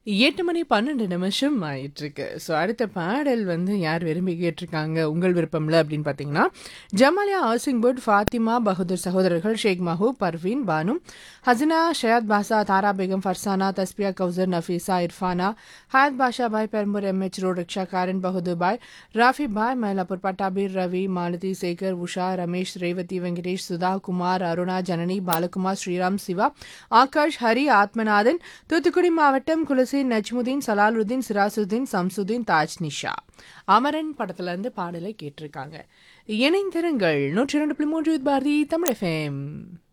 8 மணி 12 நிமிஷம் ஆயிட்டிருக்கு. ஸோ அடுத்த பாடல் வந்து யார் விரும்பி கேட்டிருக்காங்க, உங்கள் விருப்பம்ல அப்படின்னு பார்த்தீங்கன்னா, ஜமாலியா ஹவுசிங் போர்ட், ஃபாத்திமா பகதூர் சகோதரர்கள், Sheikh Mahboob, Parveen, Banu, Hasina, Shayath Basha, Tara Begum, Farzana, Tasbiya Kausar, Nafeesa, Irfana, Hayath Basha Bhai, Perambur MH road rickshaw, காரன் பகதூர் பாய், ராஃபி பாய், மயிலாப்பூர் பட்டாபீர், ரவி, மாலதி, சேகர், உஷா, ரமேஷ், ரேவதி, வெங்கடேஷ், சுதா, குமார், அருணா, ஜனனி, பாலகுமார், ஸ்ரீராம், சிவா, ஆகாஷ், ஹரி, ஆத்மநாதன், தூத்துக்குடி மாவட்டம் குலசேன் நஜ்முதீன் சலாலுதீன் சிராசுதீன் சம்சுதீன் தாஜ் நிஷா அமரன் படத்துல இருந்து பாடலை கேட்டிருக்காங்க இணைந்திருங்கள் நூற்றி இரண்டு புள்ளி மூன்று பாரதி தமிழ் எஃப்எம்